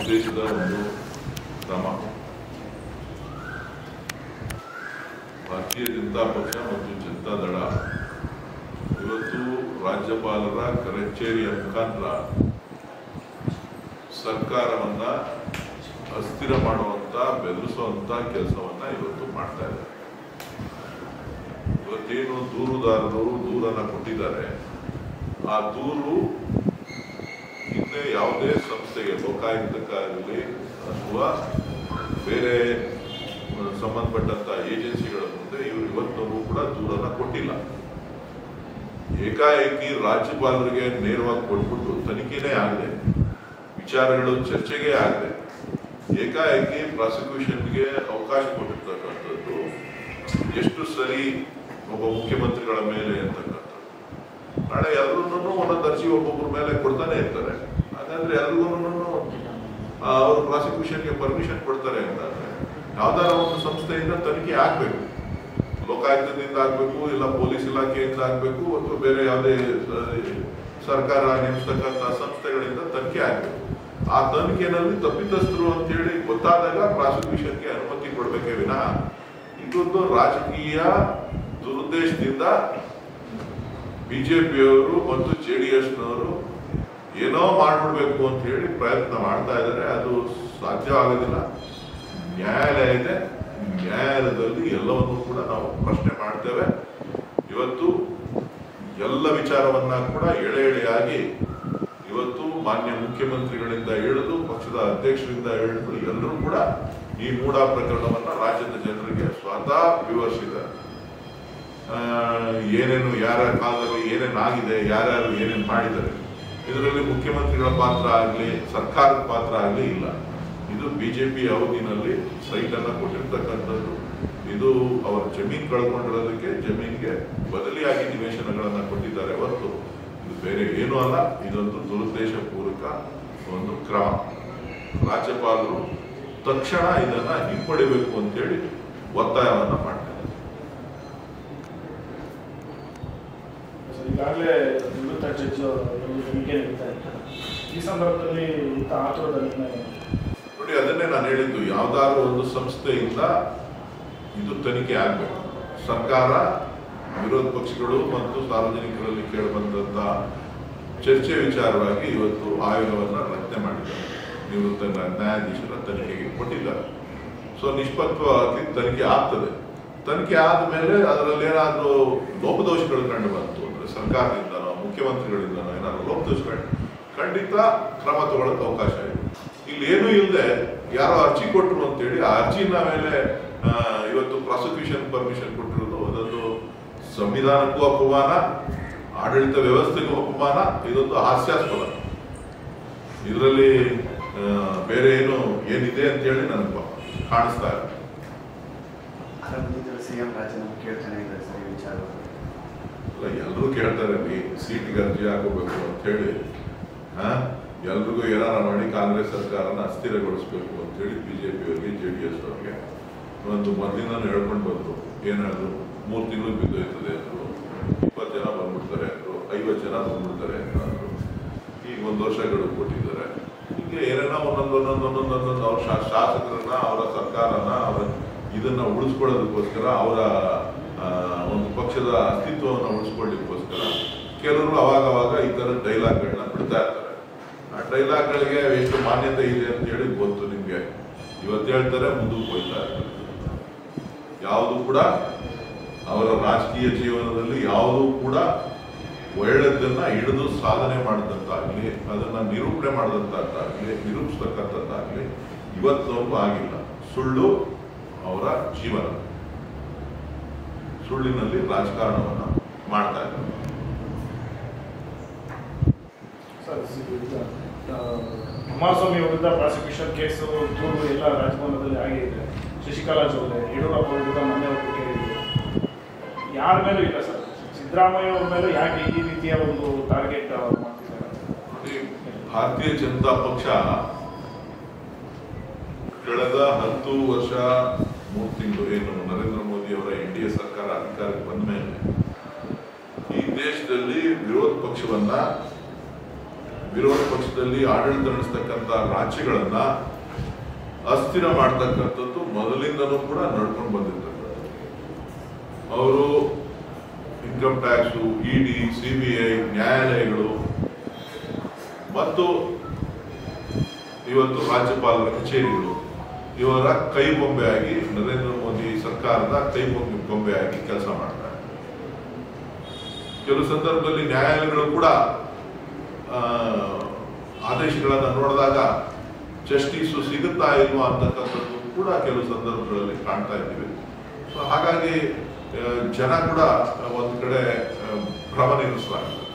ಉದ್ದೇಶದ ಒಂದು ಕ್ರಮ ಭಾರತೀಯ ಜನತಾ ಪಕ್ಷ ಮತ್ತು ಜನತಾ ದಳ ಇವತ್ತು ರಾಜ್ಯಪಾಲರ ಕಚೇರಿಯ ಮುಖಾಂತರ ಸರ್ಕಾರವನ್ನ ಅಸ್ಥಿರ ಮಾಡುವಂತ ಬೆದರಿಸುವಂತ ಕೆಲಸವನ್ನ ಇವತ್ತು ಮಾಡ್ತಾ ಇದ್ದಾರೆ ಇವತ್ತೇನು ದೂರುದಾರರು ದೂರನ್ನ ಕೊಟ್ಟಿದ್ದಾರೆ ಆ ದೂರು ಹಿಂದೆ ಯಾವುದೇ ಸಂಸ್ಥೆಗೆ ಲೋಕಾಯುಕ್ತಕ್ಕಾಗಲಿ ಅಥವಾ ಬೇರೆ ಆ, ಸಂಬಂಧಪಟ್ಟಂತ ಏಜೆನ್ಸಿಗಳ ಮುಂದೆ ಇವರು ಇವತ್ತವರೆಗೂ ಕೂಡ ದೂರನ್ನ ಕೊಟ್ಟಿಲ್ಲ ಏಕಾಏಕಿ ರಾಜ್ಯಪಾಲರಿಗೆ ನೇರವಾಗಿ ಕೊಟ್ಬಿಟ್ಟು ತನಿಖೆನೇ ಆಗದೆ ವಿಚಾರಗಳು ಚರ್ಚೆಗೆ ಆಗದೆ ಏಕಾಏಕಿ ಪ್ರಾಸಿಕ್ಯೂಷನ್ಗೆ ಅವಕಾಶ ಕೊಟ್ಟಿರ್ತಕ್ಕಂಥದ್ದು ಎಷ್ಟು ಸರಿ ಒಬ್ಬ ಮುಖ್ಯಮಂತ್ರಿಗಳ ಮೇಲೆ ಅಂತಕ್ಕಂಥದ್ದು ನಾಳೆ ಎಲ್ಲರೂ ಒಂದೊಂದು ಅರ್ಜಿ ಒಬ್ಬೊಬ್ಬರ ಮೇಲೆ ಕೊಡ್ತಾನೆ ಇರ್ತಾರೆ ಹಾಗಾದ್ರೆ ಎಲ್ರಿಗೂ ಅವರು ಪ್ರಾಸಿಕ್ಯೂಷನ್ಗೆ ಪರ್ಮಿಷನ್ ಕೊಡ್ತಾರೆ ಅಂತಂದ್ರೆ ಯಾವ್ದಾರ ಒಂದು ಸಂಸ್ಥೆಯಿಂದ ತನಿಖೆ ಆಗ್ಬೇಕು ಲೋಕಾಯುಕ್ತದಿಂದ ಆಗ್ಬೇಕು ಇಲ್ಲ ಪೊಲೀಸ್ ಇಲಾಖೆಯಿಂದ ಆಗ್ಬೇಕು ಅಥವಾ ಬೇರೆ ಯಾವುದೇ ಸ- ಸರ್ಕಾರ ನೇಮಿಸ್ತಕ್ಕಂಥ ಸಂಸ್ಥೆಗಳಿಂದ ತನಿಖೆ ಆಗ್ಬೇಕು ಆ ತನಿಖೆನಲ್ಲಿ ತಪ್ಪಿತಸ್ಥರು ಅಂತ ಹೇಳಿ ಗೊತ್ತಾದಾಗ ಪ್ರಾಸಿಕ್ಯೂಷನ್ಗೆ ಅನುಮತಿ ಕೊಡ್ಬೇಕೇ ವಿನಃ ಇದೊಂದು ರಾಜಕೀಯ ದುರುದ್ದೇಶದಿಂದ ಬಿಜೆಪಿಯವರು ಮತ್ತು ಜೆ ಡಿ ಎಸ್ನವರು ಏನೋ ಮಾಡ್ಬಿಡ್ಬೇಕು ಅಂತ ಹೇಳಿ ಪ್ರಯತ್ನ ಮಾಡ್ತಾ ಇದ್ದಾರೆ ಅದು ಸಾಧ್ಯ ಆಗೋದಿಲ್ಲ ನ್ಯಾಯಾಲಯ ಇದೆ ನ್ಯಾಯಾಲಯದಲ್ಲಿ ಎಲ್ಲವನ್ನೂ ಕೂಡ ನಾವು ಪ್ರಶ್ನೆ ಮಾಡ್ತೇವೆ ಇವತ್ತು ಎಲ್ಲ ವಿಚಾರವನ್ನ ಕೂಡ ಎಳೆ ಎಳೆಯಾಗಿ ಇವತ್ತು ಮಾನ್ಯ ಮುಖ್ಯಮಂತ್ರಿಗಳಿಂದ ಹಿಡಿದು ಪಕ್ಷದ ಅಧ್ಯಕ್ಷರಿಂದ ಹಿಡಿದು ಎಲ್ಲರೂ ಕೂಡ ಈ ಮೂಡ ಪ್ರಕರಣವನ್ನ ರಾಜ್ಯದ ಜನರಿಗೆ ಸ್ವತಃ ವಿವರಿಸಿದ್ದಾರೆ ಆ, ಏನೇನು ಯಾರ ಕಾಲದಲ್ಲಿ ಏನೇನು ಆಗಿದೆ ಯಾರ್ಯಾರು ಏನೇನು ಮಾಡಿದ್ದಾರೆ ಇದರಲ್ಲಿ ಮುಖ್ಯಮಂತ್ರಿಗಳ ಪಾತ್ರ ಆಗಲಿ ಸರ್ಕಾರದ ಪಾತ್ರ ಆಗಲಿ ಇಲ್ಲ ಇದು ಬಿಜೆಪಿ ಅವಧಿನಲ್ಲಿ ಸೈಟ್ ಅನ್ನ ಕೊಟ್ಟಿರ್ತಕ್ಕಂಥದ್ದು ಇದು ಅವರ ಜಮೀನ್ ಕಳ್ಕೊಂಡಿರೋದಕ್ಕೆ ಜಮೀನಿಗೆ ಬದಲಿಯಾಗಿ ನಿವೇಶನಗಳನ್ನ ಕೊಟ್ಟಿದ್ದಾರೆ ಹೊರತು ಇದು ಬೇರೆ ಏನೂ ಅಲ್ಲ ಇದೊಂದು ದುರುದ್ದೇಶ ಪೂರ್ವಕ ಒಂದು ಕ್ರಮ ರಾಜ್ಯಪಾಲರು ತಕ್ಷಣ ಇದನ್ನ ಹಿಂಪಡಿಬೇಕು ಅಂತೇಳಿ ಒತ್ತಾಯವನ್ನ ಮಾಡ್ತಾರೆ ಸರ್, ಈಗಾಗಲೇ ನಿವೃತ್ತ ಜಡ್ಜ್ ಒಂದು ತನಿಖೆ ನಡೀತಾ ಇದೆ ಈ ಸಂದರ್ಭದಲ್ಲಿ ಇಂಥ ಆತುರದ ನಿರ್ಣಯ ನೋಡಿ ಅದನ್ನೇ ನಾನು ಹೇಳಿದ್ದು ಯಾವ್ದಾದ್ರು ಒಂದು ಸಂಸ್ಥೆಯಿಂದ ಇದು ತನಿಖೆ ಆಗ್ಬೇಕು ಸರ್ಕಾರ ವಿರೋಧ ಪಕ್ಷಗಳು ಮತ್ತು ಸಾರ್ವಜನಿಕರಲ್ಲಿ ಕೇಳಿಬಂದಂತ ಚರ್ಚೆ ವಿಚಾರವಾಗಿ ಇವತ್ತು ಆಯೋಗವನ್ನ ರಚನೆ ಮಾಡಿದ್ದಾರೆ ನಿವೃತ್ತ ನ್ಯಾಯಾಧೀಶರ ತನಿಖೆಗೆ ಕೊಟ್ಟಿದ್ದಾರೆ ಸೊ ನಿಷ್ಪಕ್ಷವಾಗಿ ತನಿಖೆ ಆಗ್ತದೆ ತನಿಖೆ ಆದ್ಮೇಲೆ ಅದರಲ್ಲಿ ಏನಾದ್ರೂ ಲೋಪದೋಷಗಳು ಕಂಡು ಬಂತು ಅಂದ್ರೆ ಸರ್ಕಾರದಿಂದನೋ ಮುಖ್ಯಮಂತ್ರಿಗಳಿಂದನೋ ಏನಾದ್ರು ಲೋಪದೋಷಗಳು ಖಂಡಿತ ಕ್ರಮ ತಗೊಳ್ಳೋಕೆ ಅವಕಾಶ ಇದೆ ಇಲ್ಲಿ ಏನೂ ಇಲ್ಲದೆ ಯಾರೋ ಅರ್ಜಿ ಕೊಟ್ಟರು ಅಂತೇಳಿ ಆ ಅರ್ಜಿನ ಮೇಲೆ ಆ, ಇವತ್ತು ಪ್ರಾಸಿಕ್ಯೂಷನ್ ಪರ್ಮಿಷನ್ ಕೊಟ್ಟಿರೋದು ಅದೊಂದು ಸಂವಿಧಾನಕ್ಕೂ ಅಪಮಾನ ಆಡಳಿತ ವ್ಯವಸ್ಥೆಗೂ ಅಪಮಾನ ಇದೊಂದು ಹಾಸ್ಯಾಸ್ಪದ ಇದರಲ್ಲಿ ಬೇರೆ ಏನು ಏನಿದೆ ಅಂತೇಳಿ ನನಗೆ ಕಾಣಿಸ್ತಾ ಇಲ್ಲ ಆರಂಭದಲ್ಲಿ ಸಿಎಂ ರಾಜೀನಾಮೆ ಕೇಳ್ತಾನೆ ಇದ್ದಾರೆ ಸರ್ ಈ ವಿಚಾರ ಅಲ್ಲ ಎಲ್ಲರೂ ಕೇಳ್ತಾರೆ ರೀ ಸೀಟಿಗೆ ಅರ್ಜಿ ಹಾಕೋಬೇಕು ಅಂತ ಹೇಳಿ ಹಾ ಎಲ್ರಿಗೂ ಏನಾರ ಮಾಡಿ ಕಾಂಗ್ರೆಸ್ ಸರ್ಕಾರನ ಅಸ್ಥಿರಗೊಳಿಸ್ಬೇಕು ಅಂತ ಹೇಳಿ ಬಿಜೆಪಿ ಅವರಿಗೆ ಜೆ ಡಿ ಎಸ್ ಅವ್ರಿಗೆ ಒಂದು ಮೊದಲಿಂದ ಹೇಳ್ಕೊಂಡು ಬಂದ್ರು ಏನಾದ್ರು ಮೂರು ತಿಂಗಳು ಬಿದ್ದೋಯ್ತದೆ ಅಂದ್ರು ಇಪ್ಪತ್ತು ಜನ ಬಂದ್ಬಿಡ್ತಾರೆ ಅಂದ್ರು ಐವತ್ತು ಜನ ಬಂದ್ಬಿಡ್ತಾರೆ ಅಂತ ಅಂದ್ರು ಈಗ ಒಂದು ವರ್ಷ ಗಡುವು ಕೊಟ್ಟಿದ್ದಾರೆ ಹೀಗೆ ಏನೇನೋ ಒಂದೊಂದು ಒಂದೊಂದು ಒಂದೊಂದು ಒಂದೊಂದು ಅವ್ರ ಶಾ- ಶಾಸಕರನ್ನ ಅವರ ಸರ್ಕಾರನ ಅವರ ಇದನ್ನ ಉಳಿಸ್ಕೊಳ್ಳೋದಕ್ಕೋಸ್ಕರ ಅವರ ಆ, ಒಂದು ಪಕ್ಷದ ಅಸ್ತಿತ್ವವನ್ನು ಉಳಿಸ್ಕೊಳ್ಳಿಕ್ಕೋಸ್ಕರ ಕೆಲವರು ಅವಾಗ ಅವಾಗ ಈ ತರ ಡೈಲಾಗ್ಗಳನ್ನ ಬಿಡ್ತಾ ಇರ್ತಾರೆ ಆ ಡೈಲಾಗ್ಗಳಿಗೆ ಎಷ್ಟು ಮಾನ್ಯತೆ ಇದೆ ಅಂತ ಹೇಳಿ ಗೊತ್ತು ನಿಮ್ಗೆ ಇವತ್ತು ಹೇಳ್ತಾರೆ ಮುಂದಕ್ಕೆ ಹೋಗ್ತಾ ಇರ್ತಾರೆ ಯಾವುದು ಕೂಡ ಅವರ ರಾಜಕೀಯ ಜೀವನದಲ್ಲಿ ಯಾವುದೂ ಕೂಡ ಒಳ್ಳೆದನ್ನ ಹಿಡಿದು ಸಾಧನೆ ಮಾಡಿದಂತಾಗ್ಲಿ ಅದನ್ನ ನಿರೂಪಣೆ ಮಾಡಿದಂತಾಗ್ಲಿ ನಿರೂಪಿಸ್ತಕ್ಕಂಥದ್ದಾಗ್ಲಿ ಇವತ್ತವರೆಗೂ ಆಗಿಲ್ಲ ಸುಳ್ಳು ಅವರ ಜೀವನ ಸುಳ್ಳಿನಲ್ಲಿ ರಾಜಕಾರಣವನ್ನ ಮಾಡ್ತಾ ಇದ್ದಾರೆ ಸರ್ ಈಗ ಆ, ಕುಮಾರಸ್ವಾಮಿ ವಿರುದ್ಧ ಪ್ರಾಸಿಕ್ಯೂಷನ್ ಕೇಸು ದೂರು ಎಲ್ಲ ರಾಜಭವನದಲ್ಲಿ ಆಗೇ ಇದೆ ಶಶಿಕಲಾ ಜೊಲ್ಲೆ ಯಡಿಯೂರಪ್ಪ ವಿರುದ್ಧ ಮೊನ್ನೆ ಒಟ್ಟು ಕೇಳಿದ್ರು ಯಾರ ಮೇಲೂ ಇಲ್ಲ ಸರ್ ಸಿದ್ದರಾಮಯ್ಯ ಅವ್ರ ಮೇಲೂ ಯಾಕೆ ಈ ರೀತಿಯ ಒಂದು ಟಾರ್ಗೆಟ್ ಮಾಡ್ತಿದ್ದಾರೆ ನೋಡಿ, ಭಾರತೀಯ ಜನತಾ ಪಕ್ಷ ಕಳೆದ ಹತ್ತು ವರ್ಷ ಮೂರು ತಿಂಗಳು ಏನು ನರೇಂದ್ರ ಮೋದಿ ಅವರ ಎನ್ ಡಿ ಎ ಸರ್ಕಾರ ಅಧಿಕಾರಕ್ಕೆ ಬಂದ ಮೇಲೆ ಈ ದೇಶದಲ್ಲಿ ವಿರೋಧ ಪಕ್ಷವನ್ನ ವಿರೋಧ ಪಕ್ಷದಲ್ಲಿ ಆಡಳಿತ ನಡೆಸ್ತಕ್ಕಂಥ ರಾಜ್ಯಗಳನ್ನ ಅಸ್ಥಿರ ಮಾಡ್ತಕ್ಕಂಥದ್ದು ಮೊದಲಿಂದನೂ ಕೂಡ ನಡ್ಕೊಂಡು ಬಂದಿರ್ತಕ್ಕಂಥದ್ದು ಅವರು ಇನ್ಕಮ್ ಟ್ಯಾಕ್ಸು ಇಡಿ ಸಿಬಿಐ ನ್ಯಾಯಾಲಯಗಳು ಮತ್ತು ಇವತ್ತು ರಾಜ್ಯಪಾಲರ ಕಚೇರಿಗಳು ಇವರ ಕೈ ಬೊಂಬೆಯಾಗಿ ನರೇಂದ್ರ ಮೋದಿ ಸರ್ಕಾರದ ಕೈ ಬೊಂಬೆ ಬೊಂಬೆಯಾಗಿ ಕೆಲಸ ಮಾಡ್ತಾರೆ ಕೆಲವು ಸಂದರ್ಭದಲ್ಲಿ ನ್ಯಾಯಾಲಯಗಳು ಕೂಡ ಆ, ಆದೇಶಗಳನ್ನು ನೋಡಿದಾಗ ಜಸ್ಟಿಸು ಸಿಗುತ್ತಾ ಇಲ್ವಾ ಅಂತಕ್ಕಂಥದ್ದು ಕೂಡ ಕೆಲವು ಸಂದರ್ಭಗಳಲ್ಲಿ ಕಾಣ್ತಾ ಇದ್ದೀವಿ ಸೊ ಹಾಗಾಗಿ ಆ, ಜನ ಕೂಡ ಒಂದು ಕಡೆ ಆ, ಭ್ರಮ ನಿಲ್ಲಿಸಲಾಗಿದೆ